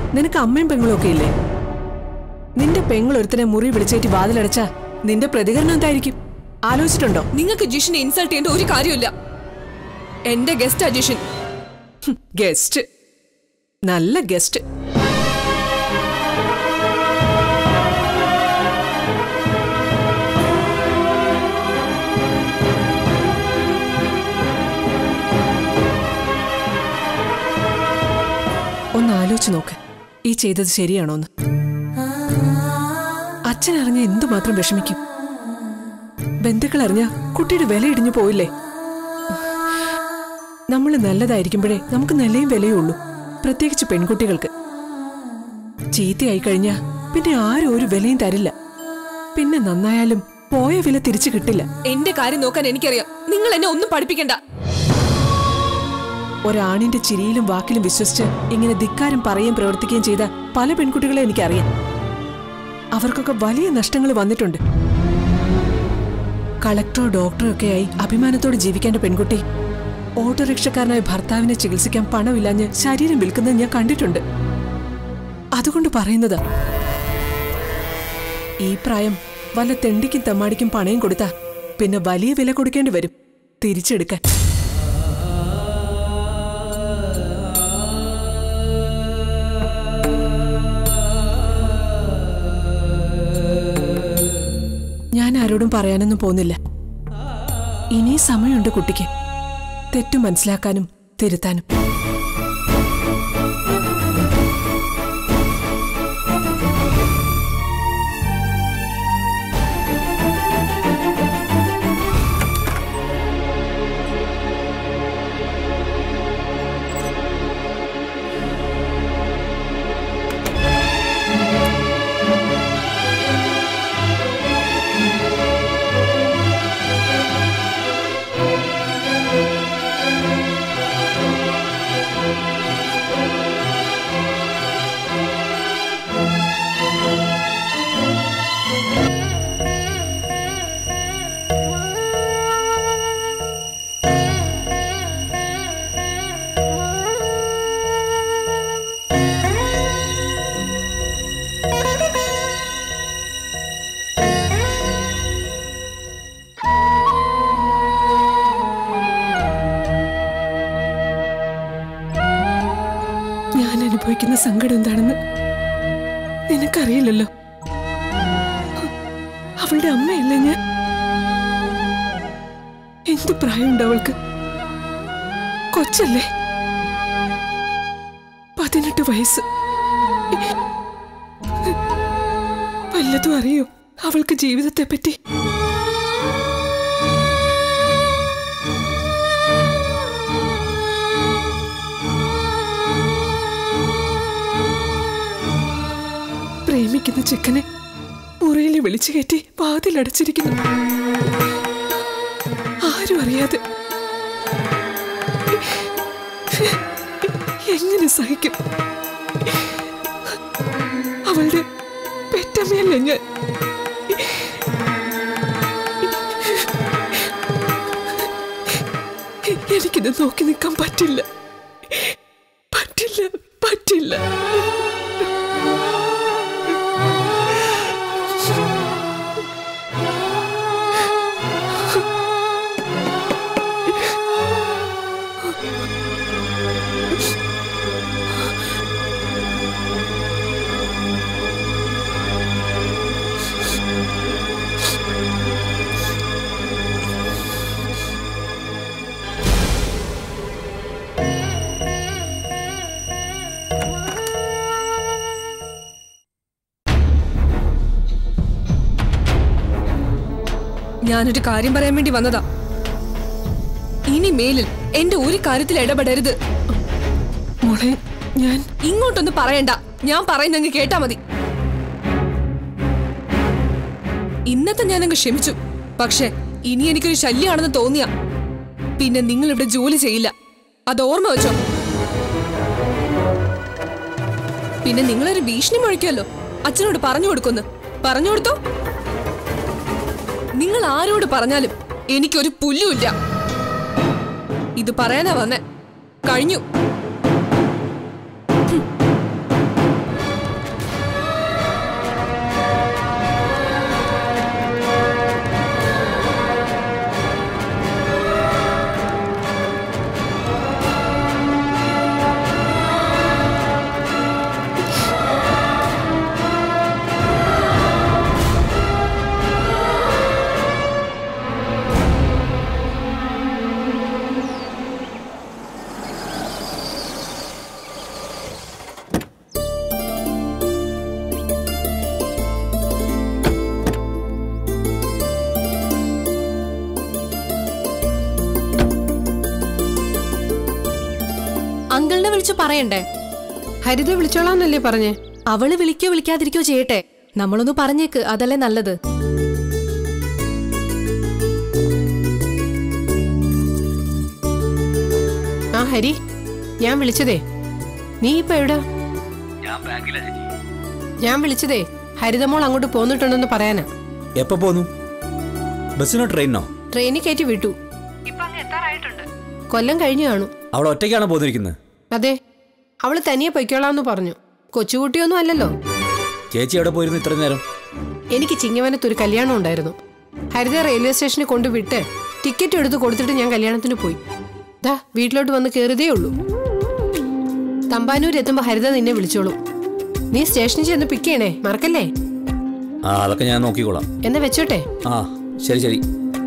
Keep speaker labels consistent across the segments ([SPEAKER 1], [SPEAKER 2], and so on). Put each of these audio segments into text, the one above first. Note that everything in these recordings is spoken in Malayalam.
[SPEAKER 1] നിനക്ക് അമ്മയും പെങ്ങളും ഒക്കെ ഇല്ലേ നിന്റെ പെങ്ങൾ ഒരുത്തനെ മുറി വിളിച്ചേറ്റി വാതിലടച്ച നിന്റെ പ്രതികരണം എന്തായിരിക്കും ആലോചിച്ചിട്ടുണ്ടോ
[SPEAKER 2] നിങ്ങൾക്ക് ജിഷിനെ ഇൻസൾട്ട് ചെയ്യേണ്ട ഒരു കാര്യമില്ല എന്റെ ഗസ്റ്റ് ജിഷൻ
[SPEAKER 1] ഗസ്റ്റ് നല്ല ഗസ്റ്റ് ഒന്ന് ആലോചിച്ച് നോക്ക് ഈ ചെയ്തത് ശരിയാണോന്ന് അച്ഛൻ അറിഞ്ഞ എന്തുമാത്രം വിഷമിക്കും ബന്ധുക്കൾ അറിഞ്ഞ കുട്ടിയുടെ വില ഇടിഞ്ഞു പോയില്ലേ നമ്മൾ നല്ലതായിരിക്കുമ്പോഴേ നമുക്ക് നിലയും വിലയും ഉള്ളൂ പ്രത്യേകിച്ച് പെൺകുട്ടികൾക്ക് ചീത്തയായി കഴിഞ്ഞാ പിന്നെ ആരും ഒരു വിലയും തരില്ല പിന്നെ നന്നായാലും പോയ വില തിരിച്ചു കിട്ടില്ല
[SPEAKER 2] എന്റെ കാര്യം നോക്കാൻ എനിക്കറിയാം നിങ്ങൾ എന്നെ ഒന്നും പഠിപ്പിക്കണ്ട
[SPEAKER 1] ഒരാണിന്റെ ചിരിയിലും വാക്കിലും വിശ്വസിച്ച് ഇങ്ങനെ ധിക്കാരം പറയുകയും പ്രവർത്തിക്കുകയും ചെയ്ത പല പെൺകുട്ടികളെ എനിക്കറിയാം അവർക്കൊക്കെ വലിയ നഷ്ടങ്ങൾ വന്നിട്ടുണ്ട് കളക്ടറോ ഡോക്ടറോ ഒക്കെയായി അഭിമാനത്തോടെ ജീവിക്കേണ്ട പെൺകുട്ടി ഓട്ടോറിക്ഷക്കാരനായ ഭർത്താവിനെ ചികിത്സിക്കാൻ പണമില്ലാഞ്ഞ് ശരീരം വിൽക്കുന്നത് ഞാൻ കണ്ടിട്ടുണ്ട് അതുകൊണ്ട് പറയുന്നതാ ഈ പ്രായം വല്ല തെണ്ടിക്കും തെമ്മാടിക്കും പണയം കൊടുത്താ പിന്നെ വലിയ വില കൊടുക്കേണ്ടി വരും തിരിച്ചെടുക്കാൻ ഞാൻ ആരോടും പറയാനൊന്നും പോകുന്നില്ല ഇനി സമയമുണ്ട് കുട്ടിക്ക് തെറ്റു മനസ്സിലാക്കാനും തിരുത്താനും ഞാൻ അനുഭവിക്കുന്ന സങ്കടം എന്താണെന്ന് നിനക്കറിയില്ലല്ലോ അവളുടെ അമ്മയല്ലേ ഞാൻ എന്ത് പ്രായമുണ്ട് അവൾക്ക് കൊച്ചല്ലേ പതിനെട്ട് വയസ്സ് വല്ലതും അറിയോ അവൾക്ക് ജീവിതത്തെ പറ്റി പ്രേമിക്കുന്ന ചെക്കനെ മുറിയിൽ വിളിച്ചു കയറ്റി വാതിലടച്ചിരിക്കുന്നു ആരും അറിയാതെ എങ്ങനെ സഹിക്കും അവളുടെ പെറ്റമ്മയല്ലേ ഞാൻ എനിക്കിത് നോക്കി നിൽക്കാൻ പറ്റില്ല പറ്റില്ല പറ്റില്ല
[SPEAKER 2] ഞാനൊരു കാര്യം പറയാൻ വേണ്ടി വന്നതാ ഇനി മേലിൽ എന്റെ ഒരു കാര്യത്തിൽ ഇടപെടരുത്
[SPEAKER 1] മോളെ ഞാൻ
[SPEAKER 2] ഇങ്ങോട്ടൊന്നും പറയണ്ട ഞാൻ പറയുന്നെങ്കിൽ കേട്ടാ മതി ഇന്നത്തെ ഞാനങ്ങ് ക്ഷമിച്ചു പക്ഷെ ഇനി എനിക്കൊരു ശല്യമാണെന്ന് തോന്നിയ പിന്നെ നിങ്ങൾ ഇവിടെ ജോലി ചെയ്യില്ല അത് ഓർമ്മ വെച്ചോ പിന്നെ നിങ്ങളൊരു ഭീഷണി മുഴക്കുമല്ലോ അച്ഛനോട് പറഞ്ഞു കൊടുക്കുന്നു പറഞ്ഞു കൊടുത്തോ നിങ്ങൾ ആരോട് പറഞ്ഞാലും എനിക്കൊരു പുല്ലുമില്ല ഇത് പറയാനാ വന്നേ കഴിഞ്ഞു
[SPEAKER 3] അങ്കിളിനെ വിളിച്ചു പറയണ്ടേ
[SPEAKER 4] ഹരിത വിളിച്ചോളാന്നല്ലേ പറഞ്ഞേ
[SPEAKER 3] അവള് വിളിക്കോ വിളിക്കാതിരിക്കോ ചെയ്യട്ടെ നമ്മളൊന്ന് പറഞ്ഞേക്ക് അതല്ലേ നല്ലത്
[SPEAKER 4] ആ ഹരി ഞാൻ വിളിച്ചതേ നീ ഇപ്പൊ എവിടാ ഞാൻ വിളിച്ചതേ ഹരിതമോൾ അങ്ങോട്ട് പോന്നിട്ടുണ്ടെന്ന് പറയാനാ
[SPEAKER 5] എപ്പോ പോന്നു ബസ്സിനോ ട്രെയിനോ
[SPEAKER 4] ട്രെയിനിൽ കയറ്റി വിട്ടു കൊല്ലം കഴിഞ്ഞു കാണും
[SPEAKER 5] അവൾ ഒറ്റയ്ക്കാണോ പോന്നിരിക്കുന്നത്
[SPEAKER 4] അതെ അവള് തനിയെ പൊയ്ക്കോളാന്ന് പറഞ്ഞു കൊച്ചുകുട്ടിയൊന്നും അല്ലല്ലോ
[SPEAKER 5] ചേച്ചി എവിടെ പോയിരുന്നു ഇത്ര നേരം
[SPEAKER 4] എനിക്ക് ചിങ്ങവനത്ത് ഒരു കല്യാണം ഉണ്ടായിരുന്നു ഹരിത റെയിൽവേ സ്റ്റേഷനിൽ കൊണ്ട് വിട്ട് ടിക്കറ്റ് എടുത്ത് കൊടുത്തിട്ട് ഞാൻ കല്യാണത്തിന് പോയി ദാ വീട്ടിലോട്ട് വന്ന് കയറിയതേ ഉള്ളൂ തമ്പാനൂർ എത്തുമ്പോ ഹരിത നിന്നെ വിളിച്ചോളും നീ സ്റ്റേഷനിൽ ചെന്ന് പിക്ക് ചെയ്യണേ മറക്കല്ലേ
[SPEAKER 5] ആ അതൊക്കെ ഞാൻ നോക്കിക്കോളാം
[SPEAKER 4] എന്നാ വെച്ചോട്ടെ
[SPEAKER 5] ആ ശരി ശരി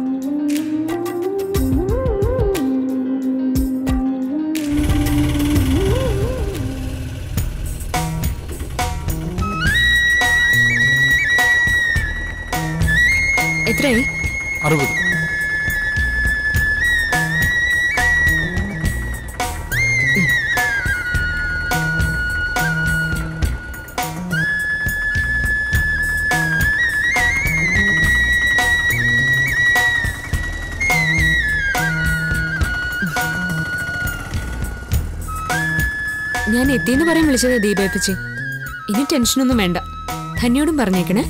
[SPEAKER 2] എത്രയായി
[SPEAKER 6] അറുപത്
[SPEAKER 7] ഞാൻ എത്തിയെന്ന് പറയാൻ വിളിച്ചത് ദീപേപ്പിച്ചി ഇനി ടെൻഷനൊന്നും വേണ്ട ധന്യോടും പറഞ്ഞേക്കണേ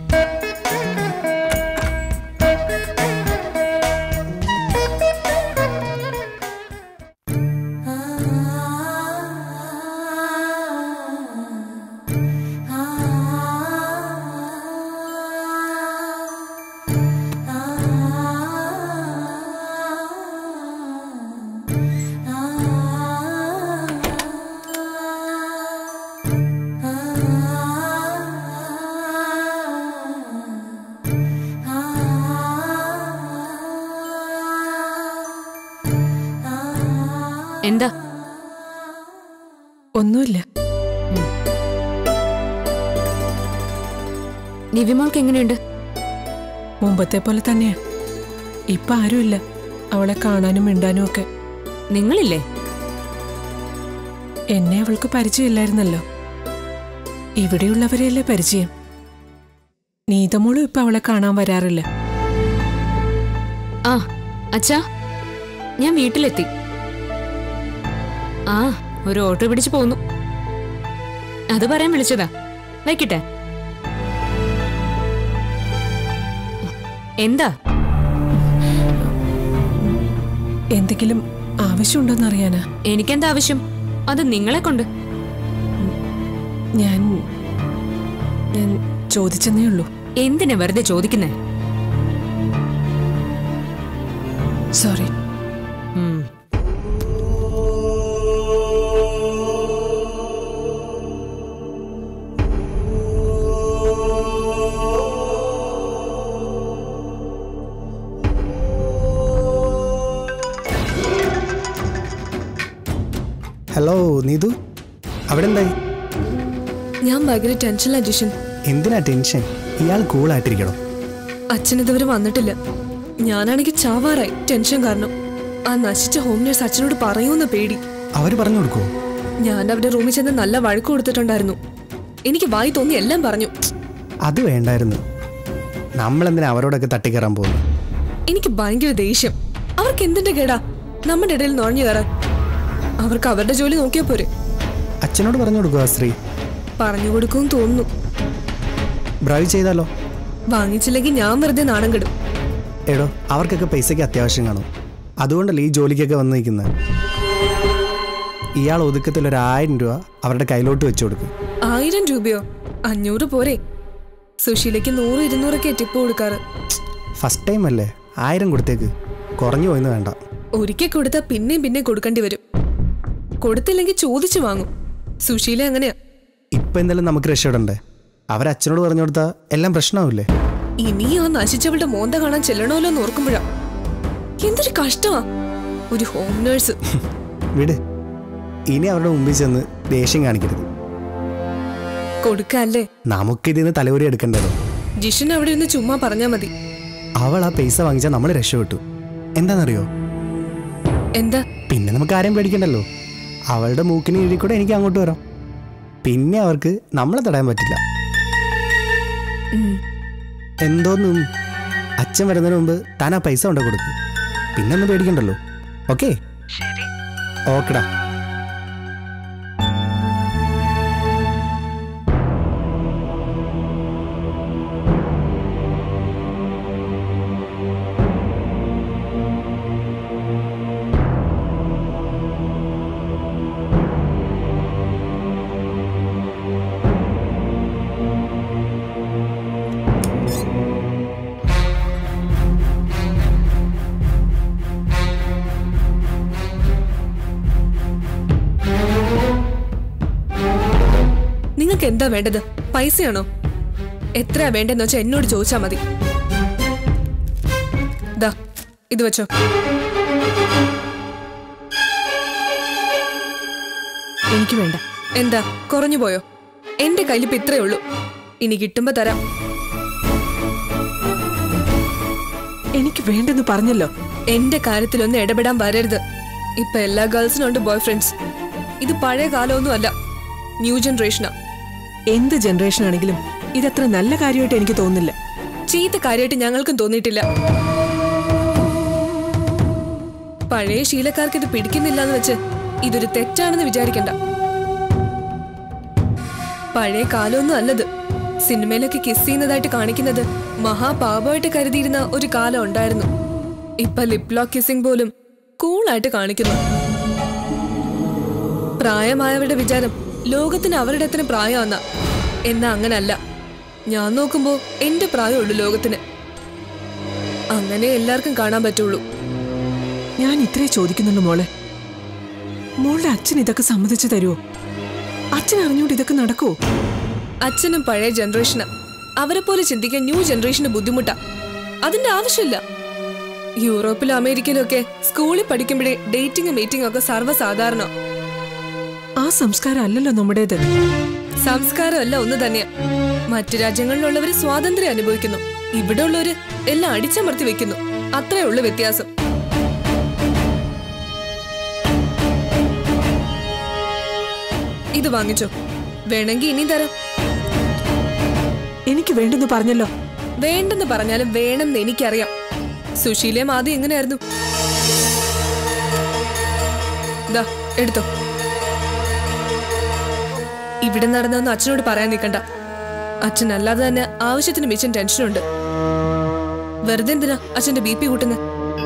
[SPEAKER 7] എന്താ
[SPEAKER 1] ഒന്നുമില്ല
[SPEAKER 7] നിവിമോൾക്ക് എങ്ങനെയുണ്ട്
[SPEAKER 1] മുമ്പത്തെ പോലെ തന്നെയാ ഇപ്പൊ ആരുമില്ല അവളെ കാണാനും മിണ്ടാനും ഒക്കെ
[SPEAKER 7] നിങ്ങളില്ലേ
[SPEAKER 1] എന്നെ അവൾക്ക് പരിചയമില്ലായിരുന്നല്ലോ ഇവിടെയുള്ളവരെയല്ലേ പരിചയം നീതമോളും ഇപ്പൊ അവളെ കാണാൻ വരാറില്ല
[SPEAKER 7] ആ അച്ഛാ ഞാൻ വീട്ടിലെത്തി ആ ഒരു ഓട്ടോ പിടിച്ച് പോന്നു അത് പറയാൻ വിളിച്ചതാ വയ്ക്കട്ടെ എന്താ
[SPEAKER 1] എന്തെങ്കിലും ആവശ്യമുണ്ടോന്നറിയാനാ
[SPEAKER 7] എനിക്കെന്താ ആവശ്യം അത് നിങ്ങളെ കൊണ്ട്
[SPEAKER 1] ഞാൻ ഞാൻ ചോദിച്ചെന്നേ ഉള്ളൂ
[SPEAKER 7] എന്തിനാ വെറുതെ ചോദിക്കുന്നേ
[SPEAKER 1] സോറി
[SPEAKER 7] ഉം.
[SPEAKER 6] ഹലോ നീതു അവിടെ എന്തായി
[SPEAKER 2] ഞാൻ ഭയങ്കര ടെൻഷനിലാ ജിഷൻ
[SPEAKER 6] എന്തിനാ ടെൻഷൻ ഇയാൾ കൂളായിട്ടിരിക്കണം
[SPEAKER 2] അച്ഛൻ ഇതുവരെ വന്നിട്ടില്ല ഞാനാണെങ്കിൽ ചാവാറായി ടെൻഷൻ കാരണം ആ നശിച്ച ഹോം നേഴ്സ് അച്ഛനോട് പറയൂന്ന പേടി
[SPEAKER 6] അവർ പറഞ്ഞു കൊടുക്കുമോ
[SPEAKER 2] ഞാൻ അവരുടെ റൂമിൽ ചെന്ന് നല്ല വഴക്ക് കൊടുത്തിട്ടുണ്ടായിരുന്നു എനിക്ക് വായി തോന്നി എല്ലാം പറഞ്ഞു
[SPEAKER 6] അത് വേണ്ടായിരുന്നു നമ്മളെന്തിനാ അവരോടൊക്കെ തട്ടിക്കയറാൻ പോകുന്നു
[SPEAKER 2] എനിക്ക് ഭയങ്കര ദേഷ്യം അവർക്ക് എന്തിന്റെ കേടാ നമ്മുടെ ഇടയിൽ നുഴഞ്ഞു കയറാൻ അവർക്ക് അവരുടെ ജോലി നോക്കിയാ പോരെ
[SPEAKER 6] അച്ഛനോട് പറഞ്ഞു കൊടുക്കുക ശ്രീ
[SPEAKER 2] പറഞ്ഞു കൊടുക്കും തോന്നുന്നു
[SPEAKER 6] ബ്രൈവ് ചെയ്താലോ
[SPEAKER 2] വാങ്ങിച്ചില്ലെങ്കിൽ ഞാൻ വെറുതെ നാണം കെടും
[SPEAKER 6] എടോ അവർക്കൊക്കെ പൈസയ്ക്ക് അത്യാവശ്യം കാണും അതുകൊണ്ടല്ലേ ഈ ജോലിക്കൊക്കെ വന്ന് നിൽക്കുന്നത് ഇയാൾ ഒതുക്കത്തിൽ ഒരു ആയിരം രൂപ അവരുടെ കയ്യിലോട്ട് വെച്ചു കൊടുക്കും
[SPEAKER 2] ആയിരം രൂപയോ അഞ്ഞൂറ് പോരെ സുശീലയ്ക്ക് നൂറ് ഇരുന്നൂറൊക്കെ ടിപ്പ് കൊടുക്കാറ്
[SPEAKER 6] ഫസ്റ്റ് ടൈം അല്ലേ ആയിരം കൊടുത്തേക്ക് കുറഞ്ഞു പോയിന്ന് വേണ്ട
[SPEAKER 2] ഒരിക്കൽ കൊടുത്താൽ പിന്നെയും പിന്നെയും കൊടുക്കേണ്ടി വരും കൊടുത്തില്ലെങ്കിൽ ചോദിച്ചു വാങ്ങും സുശീല അങ്ങനെയാ
[SPEAKER 6] ഇപ്പം എന്തായാലും നമുക്ക് രക്ഷപ്പെടണ്ടേ അവരച്ഛനോട് പറഞ്ഞു കൊടുത്താൽ എല്ലാം പ്രശ്നമാവില്ലേ
[SPEAKER 2] ഇനിയും ആ നശിച്ചവളുടെ മോന്ത കാണാൻ ചെല്ലണമല്ലോ എന്ന് ഓർക്കുമ്പോഴാ എന്തൊരു കഷ്ടമാ ഒരു ഹോം നേഴ്സ്
[SPEAKER 6] വിട് ഇനി അവരുടെ മുമ്പിൽ ചെന്ന് ദേഷ്യം കാണിക്കരുത്
[SPEAKER 2] കൊടുക്കല്ലേ
[SPEAKER 6] നമുക്കിതിന്ന് തലവരി എടുക്കണ്ടല്ലോ
[SPEAKER 2] ജിഷൻ അവിടെ ഇരുന്ന് ചുമ്മാ പറഞ്ഞാ മതി
[SPEAKER 6] അവൾ ആ പൈസ വാങ്ങിച്ചാൽ നമ്മൾ രക്ഷപ്പെട്ടു എന്താണെന്നറിയോ
[SPEAKER 2] എന്താ
[SPEAKER 6] പിന്നെ നമുക്ക് ആരെയും പേടിക്കണ്ടല്ലോ അവളുടെ മൂക്കിന് കീഴിൽ കൂടെ എനിക്ക് അങ്ങോട്ട് വരാം പിന്നെ അവർക്ക് നമ്മളെ തടയാൻ പറ്റില്ല എന്തോന്നും അച്ഛൻ വരുന്നതിന് മുമ്പ് താൻ ആ പൈസ കൊണ്ടു കൊടുക്കും പിന്നെ ഒന്നും പേടിക്കണ്ടല്ലോ ഓക്കെ ഓക്കെടാ
[SPEAKER 2] നിങ്ങൾക്ക് എന്താ വേണ്ടത് പൈസയാണോ എത്രയാ വേണ്ടെന്ന് വെച്ചാൽ എന്നോട് ചോദിച്ചാ മതി ദാ ഇത് വെച്ചോ
[SPEAKER 1] എനിക്ക് വേണ്ട
[SPEAKER 2] എന്താ കുറഞ്ഞു പോയോ എന്റെ കയ്യിൽ ഇപ്പൊ ഇത്രയേ ഉള്ളൂ ഇനി കിട്ടുമ്പോ തരാം
[SPEAKER 1] എനിക്ക് വേണ്ടെന്ന് പറഞ്ഞല്ലോ
[SPEAKER 2] എന്റെ കാര്യത്തിലൊന്നും ഇടപെടാൻ വരരുത് ഇപ്പൊ എല്ലാ ഗേൾസിനും ഉണ്ട് ബോയ് ഫ്രണ്ട്സ് ഇത് പഴയ കാലമൊന്നും അല്ല ന്യൂ ജനറേഷനാ
[SPEAKER 1] എന്ത് ജനറേഷൻ ആണെങ്കിലും ഇതത്ര നല്ല കാര്യമായിട്ട് എനിക്ക് തോന്നുന്നില്ല
[SPEAKER 2] ചീത്ത കാര്യമായിട്ട് ഞങ്ങൾക്കും തോന്നിയിട്ടില്ല പഴയ ശീലക്കാർക്ക് ഇത് പിടിക്കുന്നില്ല എന്ന് വെച്ച് ഇതൊരു തെറ്റാണെന്ന് വിചാരിക്കണ്ട പഴയ കാലമൊന്നും അല്ലത് സിനിമയിലൊക്കെ കിസ് ചെയ്യുന്നതായിട്ട് കാണിക്കുന്നത് മഹാപാപമായിട്ട് കരുതിയിരുന്ന ഒരു കാലം ഉണ്ടായിരുന്നു ഇപ്പൊ ലിപ് ലോക്ക് കിസ്സിംഗ് പോലും കൂളായിട്ട് കാണിക്കുന്നു പ്രായമായവരുടെ വിചാരം ലോകത്തിന് അവരുടെ അത്ര പ്രായമാന്ന എന്നാ അങ്ങനല്ല ഞാൻ നോക്കുമ്പോ എന്റെ പ്രായമുള്ളൂ ലോകത്തിന് അങ്ങനെ എല്ലാവർക്കും കാണാൻ പറ്റുള്ളൂ
[SPEAKER 1] ഞാൻ ഇത്രേ ചോദിക്കുന്നുള്ളൂ മോളെ മോളുടെ അച്ഛൻ ഇതൊക്കെ സമ്മതിച്ചു തരുമോ അച്ഛൻ അറിഞ്ഞുകൊണ്ട് ഇതൊക്കെ നടക്കുമോ
[SPEAKER 2] അച്ഛനും പഴയ ജനറേഷന് അവരെ പോലെ ചിന്തിക്കാൻ ന്യൂ ജനറേഷന് ബുദ്ധിമുട്ടാ അതിന്റെ ആവശ്യമില്ല യൂറോപ്പിലും അമേരിക്കയിലും ഒക്കെ സ്കൂളിൽ പഠിക്കുമ്പോഴേ ഡേറ്റിംഗ് മീറ്റിംഗ് ഒക്കെ സർവ്വസാധാരണ
[SPEAKER 1] ആ സംസ്കാരം അല്ലല്ലോ നമ്മുടേത്
[SPEAKER 2] സംസ്കാരമല്ല ഒന്ന് തന്നെയാ മറ്റു രാജ്യങ്ങളിലുള്ളവര് സ്വാതന്ത്ര്യം അനുഭവിക്കുന്നു ഇവിടെ ഉള്ളവര് എല്ലാം അടിച്ചമർത്തി വെക്കുന്നു അത്രേ ഉള്ളു വ്യത്യാസം ഇത് വാങ്ങിച്ചോ വേണമെങ്കിൽ ഇനി തരാം
[SPEAKER 1] എനിക്ക് വേണ്ടെന്ന് പറഞ്ഞല്ലോ
[SPEAKER 2] വേണ്ടെന്ന് പറഞ്ഞാലും വേണമെന്ന് എനിക്കറിയാം സുശീലയും ആദ്യം എങ്ങനെയായിരുന്നു ദാ എടുത്തോ ഇവിടെ നടന്നൊന്നും അച്ഛനോട് പറയാൻ നിൽക്കണ്ട അച്ഛൻ അല്ലാതെ തന്നെ ആവശ്യത്തിന് മിച്ചം ടെൻഷനുണ്ട് വെറുതെ എന്തിനാ അച്ഛന്റെ ബി പി കൂട്ടുന്നത്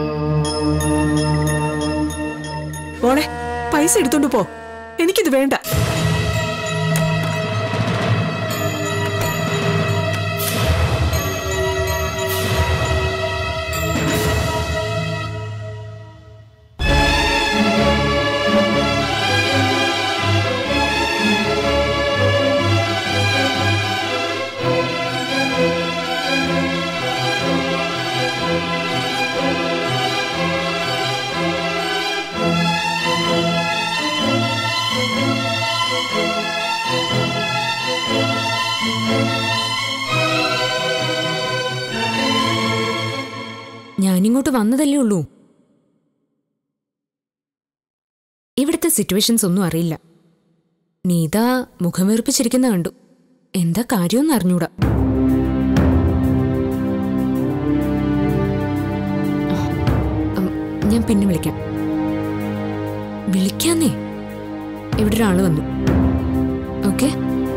[SPEAKER 1] മോളെ പൈസ എടുത്തോണ്ട് പോ എനിക്കിത് വേണ്ട
[SPEAKER 7] ഞാനിങ്ങോട്ട് വന്നതല്ലേ ഉള്ളൂ ഇവിടുത്തെ സിറ്റുവേഷൻസ് ഒന്നും അറിയില്ല നീത മുഖമേർപ്പിച്ചിരിക്കുന്ന കണ്ടു എന്താ കാര്യമൊന്നും അറിഞ്ഞൂടാ ഉം, ഞാൻ പിന്നെ വിളിക്കാം വിളിക്കാന്നേ ഇവിടെ ഒരാള് വന്നു ഓക്കെ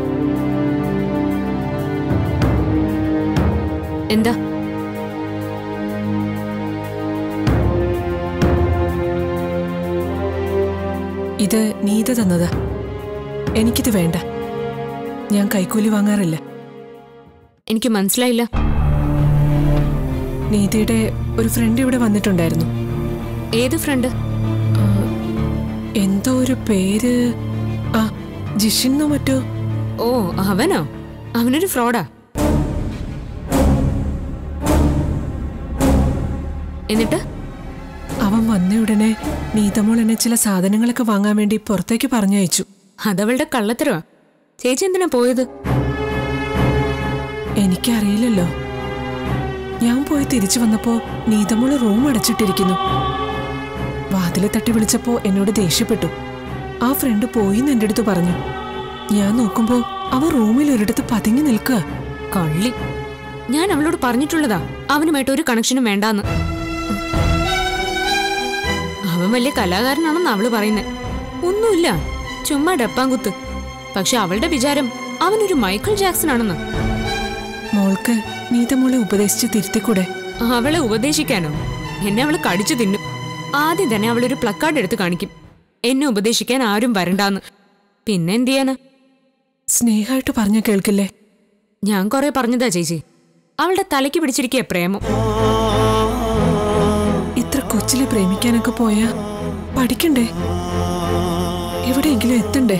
[SPEAKER 7] എന്താ
[SPEAKER 1] ഇത് നീത തന്നതാ എനിക്കിത് വേണ്ട ഞാൻ കൈക്കൂലി വാങ്ങാറില്ല
[SPEAKER 7] എനിക്ക് മനസ്സിലായില്ല
[SPEAKER 1] നീതയുടെ ഒരു ഫ്രണ്ട് ഇവിടെ വന്നിട്ടുണ്ടായിരുന്നു
[SPEAKER 7] ഏത് ഫ്രണ്ട്
[SPEAKER 1] എന്തോ ഒരു പേര് ആ ജിഷിന്നോ മറ്റോ
[SPEAKER 7] ഓ അവനോ അവനൊരു ഫ്രോഡാ എന്നിട്ട്
[SPEAKER 1] അവൻ വന്ന ഉടനെ നീതമോൾ എന്നെ ചില സാധനങ്ങളൊക്കെ വാങ്ങാൻ വേണ്ടി പുറത്തേക്ക് പറഞ്ഞയച്ചു
[SPEAKER 7] അതവളുടെ കള്ളത്തരവാ ചേച്ചി എന്തിനാ പോയത്
[SPEAKER 1] എനിക്കറിയില്ലല്ലോ ഞാൻ പോയി തിരിച്ചു വന്നപ്പോ നീതമോള് റൂം അടച്ചിട്ടിരിക്കുന്നു വാതില് തട്ടി വിളിച്ചപ്പോ എന്നോട് ദേഷ്യപ്പെട്ടു ആ ഫ്രണ്ട് പോയിന്ന് എൻ്റെ അടുത്ത് പറഞ്ഞു ഞാൻ നോക്കുമ്പോ അവൻ റൂമിൽ ഒരിടത്ത് പതുങ്ങി നിൽക്കുക
[SPEAKER 7] കള്ളി ഞാൻ അവളോട് പറഞ്ഞിട്ടുള്ളതാ അവനുമായിട്ട് ഒരു കണക്ഷനും വേണ്ടാന്ന് അവൻ വലിയ കലാകാരനാണെന്ന് അവള് പറയുന്നത് ഒന്നുമില്ല ചുമ്മാ ഡപ്പാങ്കുത്ത് പക്ഷെ അവളുടെ വിചാരം അവനൊരു മൈക്കിൾ ജാക്സൺ ആണെന്ന്
[SPEAKER 1] മോൾക്ക് നീതമോളെ ഉപദേശിച്ച് തിരുത്തിക്കൂടെ
[SPEAKER 7] അവളെ ഉപദേശിക്കാനോ എന്നെ അവള് കടിച്ചു തിന്നും ആദ്യം തന്നെ അവളൊരു പ്ലക്കാർഡ് എടുത്ത് കാണിക്കും എന്നെ ഉപദേശിക്കാൻ ആരും വരണ്ടാന്ന് പിന്നെ എന്ത് ചെയ്യാനാ
[SPEAKER 1] സ്നേഹമായിട്ട് പറഞ്ഞ കേൾക്കില്ലേ
[SPEAKER 7] ഞാൻ കുറെ പറഞ്ഞതാ ചേച്ചി അവളുടെ തലയ്ക്ക് പിടിച്ചിരിക്കുക പ്രേമം
[SPEAKER 1] ഇത്ര കൊച്ചിലെ പ്രേമിക്കാനൊക്കെ പോയാ പഠിക്കണ്ടേ എവിടെയെങ്കിലും എത്തണ്ടേ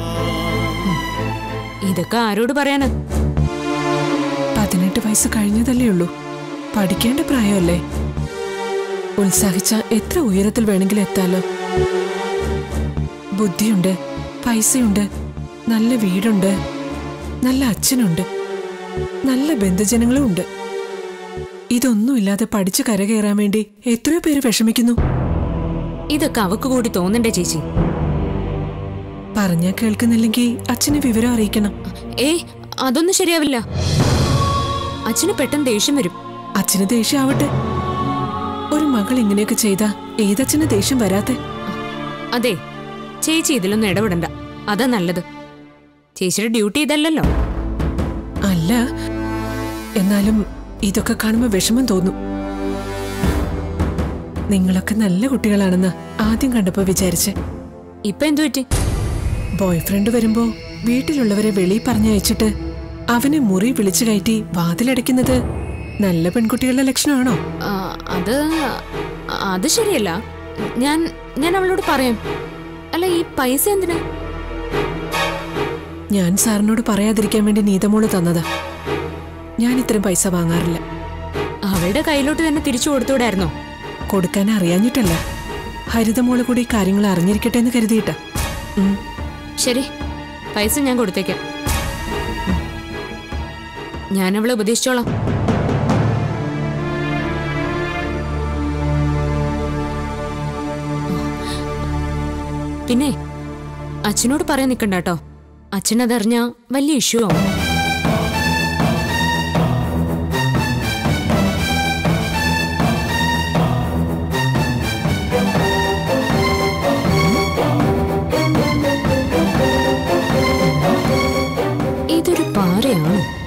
[SPEAKER 7] ഇതൊക്കെ ആരോട് പറയാനാ
[SPEAKER 1] പതിനെട്ട് വയസ്സ് കഴിഞ്ഞതല്ലേ ഉള്ളൂ പഠിക്കേണ്ട പ്രായമല്ലേ ഉത്സാഹിച്ച എത്ര ഉയരത്തിൽ വേണമെങ്കിലും എത്താലോ ബുദ്ധിയുണ്ട് പൈസയുണ്ട് നല്ല വീടുണ്ട് നല്ല അച്ഛനുണ്ട് നല്ല ബന്ധുജനങ്ങളും ഉണ്ട് ഇതൊന്നുമില്ലാതെ പഠിച്ചു കരകയറാൻ വേണ്ടി എത്രയോ പേര് വിഷമിക്കുന്നു
[SPEAKER 7] ഇതൊക്കെ അവക്ക് കൂടി തോന്നണ്ടേ ചേച്ചി
[SPEAKER 1] പറഞ്ഞാ കേൾക്കുന്നില്ലെങ്കിൽ അച്ഛനെ വിവരം അറിയിക്കണം
[SPEAKER 7] ഏയ് അതൊന്നും ശരിയാവില്ല അച്ഛന് പെട്ടെന്ന് ദേഷ്യം വരും
[SPEAKER 1] അച്ഛന് ദേഷ്യം ആവട്ടെ ഒരു മകൾ ഇങ്ങനെയൊക്കെ ചെയ്താ ഏതച്ഛന് ദേഷ്യം വരാത്തെ
[SPEAKER 7] അതെ ചേച്ചി ഇതിലൊന്നും ഇടപെടണ്ട അതാ നല്ലത് ചേച്ചിയുടെ ഡ്യൂട്ടി ഇതല്ലല്ലോ
[SPEAKER 1] അല്ല എന്നാലും ഇതൊക്കെ കാണുമ്പോ വിഷമം തോന്നും നിങ്ങളൊക്കെ നല്ല കുട്ടികളാണെന്ന് ആദ്യം കണ്ടപ്പോ വിചാരിച്ച്
[SPEAKER 7] ഇപ്പൊ എന്തു പറ്റി
[SPEAKER 1] ബോയ് ഫ്രണ്ട് വരുമ്പോ വീട്ടിലുള്ളവരെ വെളിയിൽ പറഞ്ഞയച്ചിട്ട് അവനെ മുറി വിളിച്ചു കയറ്റി വാതിലടയ്ക്കുന്നത് നല്ല പെൺകുട്ടികളുടെ ലക്ഷണമാണോ
[SPEAKER 7] ആ, അത് അത് ശരിയല്ല ഞാൻ ഞാൻ അവളോട് പറയാം അല്ല ഈ പൈസ എന്തിനാ
[SPEAKER 1] ഞാൻ സാറിനോട് പറയാതിരിക്കാൻ വേണ്ടി നീതമോള് തന്നതാ ഞാൻ ഇത്രയും പൈസ വാങ്ങാറില്ല
[SPEAKER 7] അവളുടെ കയ്യിലോട്ട് തന്നെ തിരിച്ചു കൊടുത്തൂടായിരുന്നോ
[SPEAKER 1] കൊടുക്കാൻ അറിയാഞ്ഞിട്ടല്ല ഹരിതമോള് കൂടി ഈ കാര്യങ്ങൾ അറിഞ്ഞിരിക്കട്ടെ എന്ന് കരുതിയിട്ടാ ഉം.
[SPEAKER 7] ശരി പൈസ ഞാൻ കൊടുത്തേക്കാം ഉം. ഞാൻ അവളെ ഉപദേശിച്ചോളാം പിന്നെ അച്ഛനോട് പറയാൻ നിൽക്കണ്ട കേട്ടോ അച്ഛൻ അതറിഞ്ഞാ വലിയ ഇഷ്യൂ ആവും ഇതൊരു പാരയാണോ